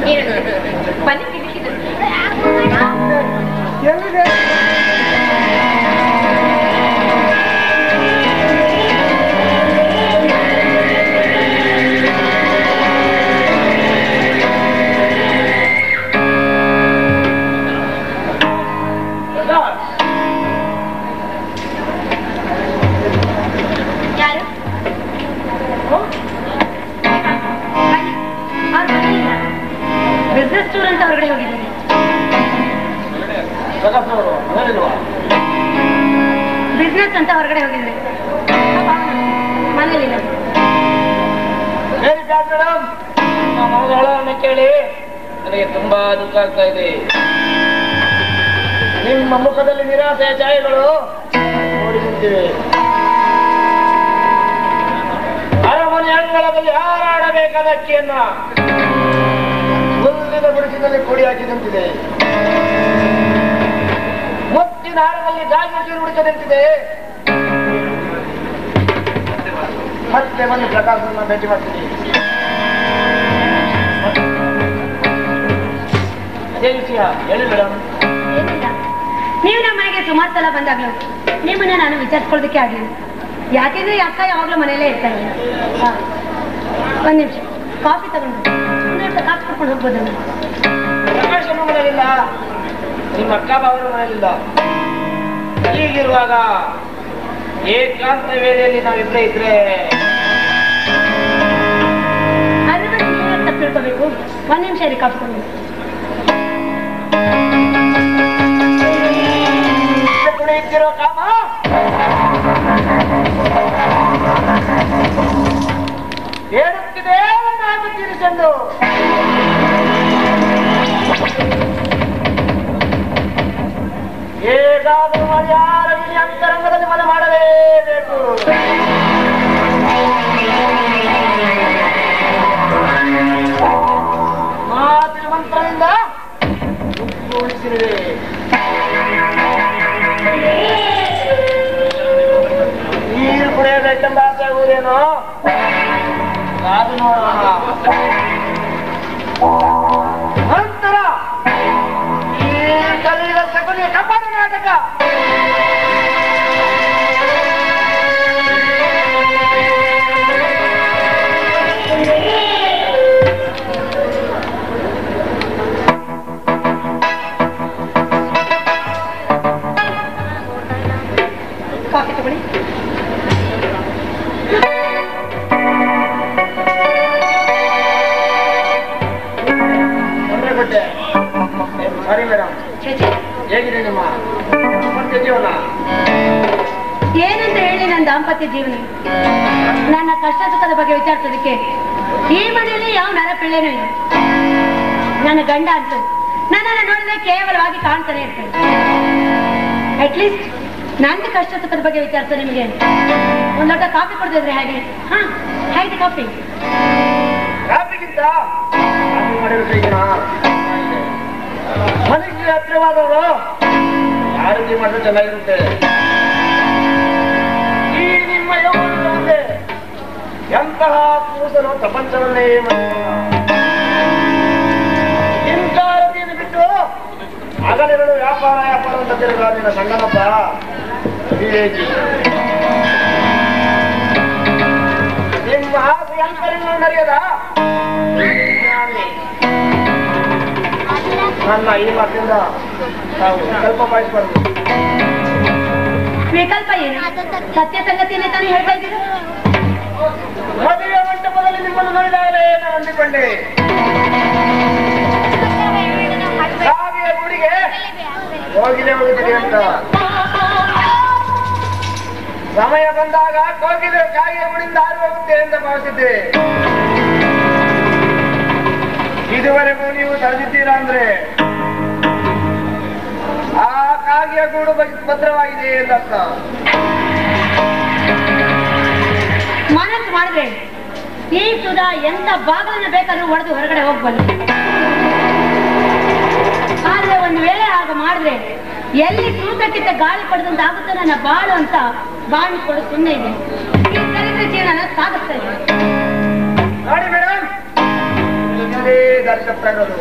ಬನ್ನಿ ಕಿಟಕಿದು. ಎಲ್ಲಿದೆ ಯಾರು ಬಿಸ್ನೆಸ್ ಟೂರ್ ಅಂತ ಹೊರಗಡೆ ಹೋಗಿದ್ದೀನಿ ಜಗತ್ನವರು ಮನೇಲಿಲ್ವಾ ಬಿಸ್ನೆಸ್ ಅಂತ ಹೊರಗಡೆ ಹೋಗಿದ್ದೀನಿ ಮನೇಲಿ ಹೇಳಿ ಬ್ಯಾಡ್ ಮೇಡಮ್ ನಮ್ಮ ಮಗಳನ್ನ ಕೇಳಿ ನನಗೆ ತುಂಬಾ ದುಃಖ ಆಗ್ತಾ ಇದೆ ನಿಮ್ಮ ಮುಖದಲ್ಲಿ ನಿರಾಸೆಯ ಛಾಯೆಗಳು ನೋಡಿ ನಿಂತಿವೆ ಅರಮನೆ ಅಂಗಳದಲ್ಲಿ ಹಾರಾಡಬೇಕಾದ ಅಕ್ಕಿಯನ್ನ ಹುಲ್ಲಿನ ಗುಡಿಸಿನಲ್ಲಿ ಕೂಡಿ ಹಾಕಿ ನಿಂತಿದೆ ಮುತ್ತಿನ ಹಾರದಲ್ಲಿ ಗಾಜಿ ಹುಡುಕ ನಿಂತಿದೆ ಮತ್ತೆ ಬಂದು ಪ್ರಕಾಶನ ಭೇಟಿ ಮಾಡ್ತೀನಿ ಅದೇ ವಿಷಯ ಹೇಳಿ ಮೇಡಮ್ ಏನಿಲ್ಲ ನೀವು ನಮ್ಮ ಮನೆಗೆ ಸುಮಾರು ಸಲ ಬಂದಾಗ್ಲೂ ನಿಮ್ಮನ್ನ ನಾನು ವಿಚಾರಿಸ್ಕೊಳ್ಳೋದಕ್ಕೆ ಆಗಲಿಲ್ಲ ಯಾಕೆಂದ್ರೆ ಈ ಅಕ್ಕ ಯಾವಾಗಲೂ ಮನೆಯಲ್ಲೇ ಇರ್ತಾರೆ ಹಾ. ಒಂದ್ ನಿಮಿಷ ಕಾಫಿ ತಗೊಂಡು ಒಂದು ನಿಮಿಷ ಕಾಫಿ ಕುಡ್ಕೊಂಡು ಹೋಗ್ಬೋದು ನೀವು. ಪ್ರಕಾಶನ ಮನೆಯಲ್ಲಿಲ್ಲ ನಿಮ್ಮ ಅಕ್ಕ ಬಾವರ ಮನೆಯಲ್ಲಿಲ್ಲ ಹೀಗಿರುವಾಗ ಏಕಾಂತ ವೇಳೆಯಲ್ಲಿ ನಾವಿಬ್ಬರೇ ಇದ್ರೆ ಅದ್ರ ಬಗ್ಗೆ ನೀವು ಯಾಕೆ ತಪ್ಪು ತಿಳ್ಕೊಬೇಕು ಒಂದ್ ನಿಮಿಷ ಇರಿ ಕಾಫಿ ತಗೊಂಡು ಕುಣಿಯುತ್ತಿರೋ ಕಾಮ ಹೇಳುತ್ತಿದೆ ನಾನು ತೀರಿಸಲು ಹೇಗಾದರೂ ಮಾಡಿ ಯಾರ ಇಲ್ಲಿ ಅಂತರಂಗದಲ್ಲಿ ಮನೆ ಮಾಡಲೇಬೇಕು ಮಾತಿನ ಮಂತ್ರದಿಂದ ಉಳಿಸಿರುವೆ ನೀರು ಕುಡಿಯಬೇಕೆಂಬ ಆಸೆ ಆಗುವುದೇನೋ ಕಾದು ನೋಡೋಣ ನಂತರ ಈ ಕಲಿಯುಗ ಸಗುಲಿಯ ಕಪಾಟ ನಾಟಕ ಕಾಫಿ ತಗೊಳ್ಳಿ ತೊಂದರೆ ಕೊಟ್ಟೆ ಸಾರಿ ಮೇಡಮ್ ಛೇ, ಛೇ. ಹೇಗಿದೆ ನಿಮ್ಮ ಮತ್ತೆ ಜೀವನ ಏನಂತ ಹೇಳಿ ನನ್ನ ದಾಂಪತ್ಯ ಜೀವನ ನನ್ನ ಕಷ್ಟ ಸುಖದ ಬಗ್ಗೆ ವಿಚಾರಿಸೋದಕ್ಕೆ ಈ ಮನೆಯಲ್ಲಿ ಯಾವ ನರ ಪಿಳ್ಳೆನೂ ಇಲ್ಲ ನನ್ನ ಗಂಡ ಅಂತೂ ನನ್ನನ್ನು ನೋಡಿದ್ರೆ ಕೇವಲವಾಗಿ ಕಾಣ್ತಾನೆ ಇರ್ತಾನೆ ಅಟ್ಲೀಸ್ಟ್ ನನ್ನ ಕಷ್ಟ ಸುಖದ ಬಗ್ಗೆ ವಿಚಾರಿಸೋ ನಿಮಗೆ ಒಂದು ಲೋಟ ಕಾಫಿ ಕೊಡ್ತಿದ್ರೆ ಹಾಗೆ ಹಾ ಹೇಗಿದೆ ಕಾಫಿ ರಾತ್ರಿಗಿಂತ ಕಾಫಿ ಮಾಡಿರೋ ಈಗಿನ ಮನೆಗೆ ಹತ್ತಿರವಾದವರು ಯಾವ ರೀತಿ ಮಾಡಿದ್ರೆ ಚೆನ್ನಾಗಿರುತ್ತೆ ಈ ನಿಮ್ಮ ಯೌವನದ ಮುಂದೆ ಎಂತಹ ಪುರುಷನು ಪ್ರಪಂಚವನ್ನೇ ಇಂಕಾರತಿಯನ್ನು ಬಿಟ್ಟು ಹಗಲಿರಲು ವ್ಯಾಪಾರ ವ್ಯಾಪಾರ ಅಂತ ತಿರುಗ ನಿನ್ನ ಸಣ್ಣನಪ್ಪ ವಿವೇಕಿ ನಿಮ್ಮ ಆಸೆ ಅಂತರಿಂದ ನಡೆಯದ ಜ್ಞಾನಿ. ನನ್ನ ಈ ಮಾತಿಂದ ತಾವು ಸ್ವಲ್ಪ ಬಯಸ್ಬಾರ್ದು ವಿಕಲ್ಪ ಏನು ಸತ್ಯ ಸಂಗತಿಯನ್ನೇ ತಾನೇ ಹೇಳ್ತಾ ಇದ್ದೀರಾ ಮದುವೆ ಮಂಟಪದಲ್ಲಿ ನಿಮ್ಮನ್ನು ನೋಡಿದಾಗಲೇ ನಾನು ಅಂದುಕೊಂಡೆ ಸಾವಿರ ಗುಡಿಗೆ ಹೋಗಿಲೆ ಹೋಗುತ್ತದೆ ಅಂತ ಸಮಯ ಬಂದಾಗ ಕೋಗಿಲೆ ಕಾಯಿಯ ಗುಡಿಯಿಂದ ಹಾರಿ ಹೋಗುತ್ತೆ ಅಂತ ಭಾವಿಸಿದ್ದೆ ಇದುವರೆಗೂ ನೀವು ತಡೆದಿದ್ದೀರಾ ಅಂದ್ರೆ ಆ ಕಾಗಿಯ ಗೂಡು ಭ- ಭದ್ರವಾಗಿದೆ ಎಂದರ್ಥ ಮನಸ್ಸು ಮಾಡಿದ್ರೆ ಈ ಸುಧಾ ಎಂತ ಬಾಗಿಲನ್ನು ಬೇಕಾದ್ರೂ ಹೊಡೆದು ಹೊರಗಡೆ ಹೋಗ್ಬಲ್ಲ ಆದ್ರೆ ಒಂದು ವೇಳೆ ಹಾಗೆ ಮಾಡಿದ್ರೆ ಎಲ್ಲಿ ತೂಕಕ್ಕಿಂತ ಗಾಳಿ ಪಡೆದಂತ ಆಗುತ್ತೆ ನನ್ನ ಬಾಳು ಅಂತ ಬಾಳು ಕೊಡು ಸುಮ್ಮನೆ ಇದೆ ಈ ದರಿದ್ರ ಜೀವನ ಸಾಗಿಸ್ತಾ ಇದೆ ನೋಡಿ ಮೇಡಮ್ ಇಲ್ಲೇ ದಾರಿ ತಪ್ತಾ ಇರೋದು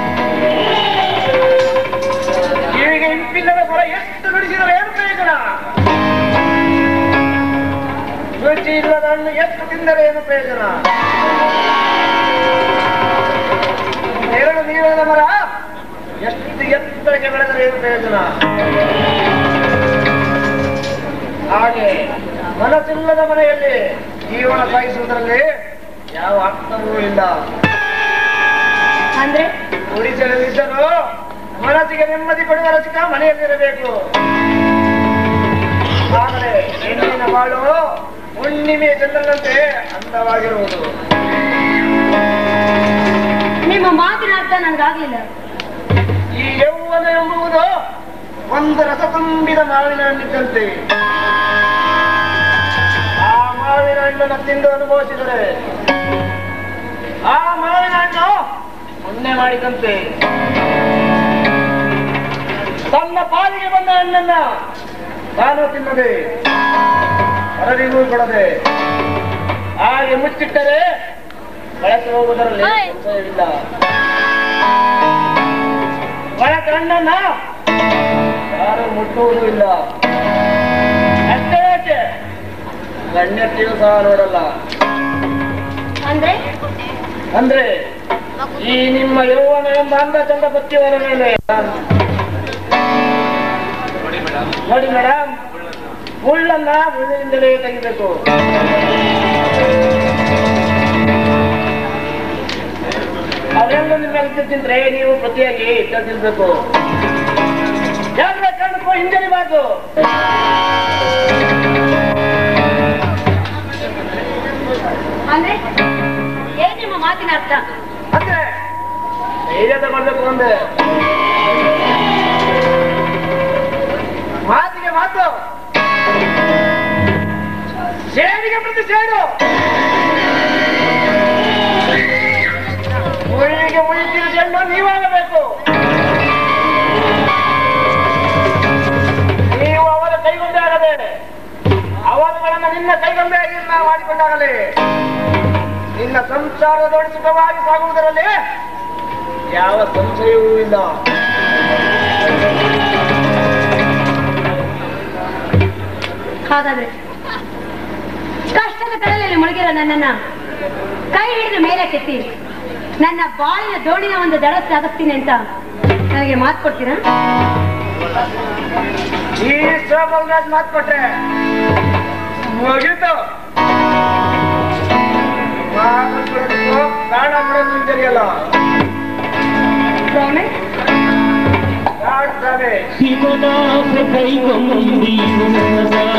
ಕಿವಿಗೆ ಇಂಪಿಲ್ಲದ ಹೊರ ಎಷ್ಟು ನುಡಿಸಿದರೆ ಏನು ಪ್ರಯೋಜನ ರುಚಿ ಇಲ್ಲದ ಹಣ್ಣು ಎಷ್ಟು ತಿಂದರೆ ಏನು ಪ್ರಯೋಜನ ಎರಡು ನೀರಿನ ಮರ ಎಷ್ಟು ಎತ್ತರಕ್ಕೆ ಬೆಳೆದರೆ ಏನು ಪ್ರಯೋಜನ ಹಾಗೆ ಮನಸ್ಸಿಲ್ಲದ ಮನೆಯಲ್ಲಿ ಜೀವನ ಸಾಗಿಸುವುದರಲ್ಲಿ ಯಾವ ಅರ್ಥವೂ ಇಲ್ಲ ಅಂದ್ರೆ ಗುಡಿಸಲಿದ್ದರೂ ಮನಸ್ಸಿಗೆ ನೆಮ್ಮದಿ ಕೊಡುವ ರಸಿಕ ಮನೆಯಲ್ಲಿರಬೇಕು ಆದರೆ ಹೆಣ್ಣಿನ ಬಾಳು ಹುಣ್ಣಿಮೆಯ ಚಂದ್ರನಂತೆ ಅಂದವಾಗಿರುವುದು ನಿಮ್ಮ ಮಾತಿನ ಅರ್ಥ ನನ್ಗಾಗ್ಲಿಲ್ಲ ಈ ಯೌವನ ಎಂಬುವುದು ಒಂದು ರಸ ತುಂಬಿದ ಮಾವಿನ ಹಣ್ಣಿದ್ದಂತೆ ಆ ಮಾವಿನ ಹಣ್ಣನ್ನು ತಿಂದು ಅನುಭವಿಸಿದರೆ ಆ ಮಾವಿನ ಹಣ್ಣು ಪುಣ್ಯ ಮಾಡಿದಂತೆ ತನ್ನ ಪಾಲಿಗೆ ಬಂದ ಹಣ್ಣನ್ನ ತಾನು ತಿನ್ನದೆ ಹೊರಡಿಗೂ ಕೊಡದೆ ಹಾಗೆ ಮುಚ್ಚಿಟ್ಟರೆ ಬಳಸಿ ಹೋಗುವುದರಲ್ಲಿ ಸಂಶಯವಿಲ್ಲ ಒಳಕ ಹಣ್ಣನ್ನ ಯಾರು ಮುಟ್ಟುವುದೂ ಇಲ್ಲ ಅಷ್ಟೇ ಯಾಕೆ ಗಣ್ಯತೆಯೂ ಸಹ ನೋಡಲ್ಲ ಅಂದ್ರೆ ಅಂದ್ರೆ ಈ ನಿಮ್ಮ ಯೌವನ ಎಂಬ ಅಂದ ಚಂದ ಬತ್ತಿಯವರ ಮೇಲೆ ನೋಡಿ ಮೇಡಮ್ ಮುಳ್ಳನ್ನ ಮುಳ್ಳಿನಿಂದಲೇ ತೆಗಿಬೇಕು ಅದೆಲ್ಲ ನಿಮ್ಮ ಮೇಲೆ ತಿಂದ್ರೆ ನೀವು ಪ್ರತಿಯಾಗಿ ಇಷ್ಟ ತಿನ್ಬೇಕು ಯಾವುದೇ ಕಾರಣಕ್ಕೂ ಹಿಂಜರಿಬಾರ್ದು ಅಂದ್ರೆ ಏನ್ ನಿಮ್ಮ ಮಾತಿನ ಅರ್ಥ ಅಂದ್ರೆ ಧೈರ್ಯ ತಗೊಳ್ಬೇಕು ಒಂದೇ ಮಾತಿಗೆ ಮಾತು ಸೇಡಿಗೆ ಪ್ರತಿ ಸೇಡು ಮುಳ್ಳಿಗೆ ಮುಳ್ಳಿನ ಚೆಂಡು ನೀವಾಗಬೇಕು ನೀವು ಅವರ ಕೈಗೊಂಬೆ ಆಗದೆ ಅವರುಗಳನ್ನ ನಿನ್ನ ಕೈಗೊಂಬೆಯಾಗಿ ನಾವು ಮಾಡಿಕೊಂಡಾಗಲೇ ನಿನ್ನ ಸಂಸಾರದೊಡೆ ಸುಖವಾಗಿ ಸಾಗುವುದರಲ್ಲಿ ಯಾವ ಸಂಶಯವೂ ಇಲ್ಲ ಹಾಗಾದ್ರೆ ಕಷ್ಟದ ಕಡಲಲ್ಲಿ ಮುಳುಗಿರೋ ನನ್ನನ್ನ ಕೈ ಹಿಡಿದು ಮೇಲೆ ಕೆತ್ತಿ ನನ್ನ ಬಾಳಿನ ದೋಣಿನ ಒಂದು ದಡ ಸಾಗಿಸ್ತೀನಿ ಅಂತ ನನಗೆ ಮಾತು ಕೊಡ್ತೀರಾ ಈ ಸೋಮಲ್ರಾಜ್ ಮಾತು ಕೊಟ್ರೆ ಮುಗೀತು ಮಾತು ಬಿಡೋದಕ್ಕೂ ಪ್ರಾಣ ಬಿಡೋದು ಸರಿಯಲ್ಲ ಪ್ರಾಮಿಸ್ ಪ್ರಾಣ ಶಿವದಾಸ ಕೈಗೊಂಡಿರು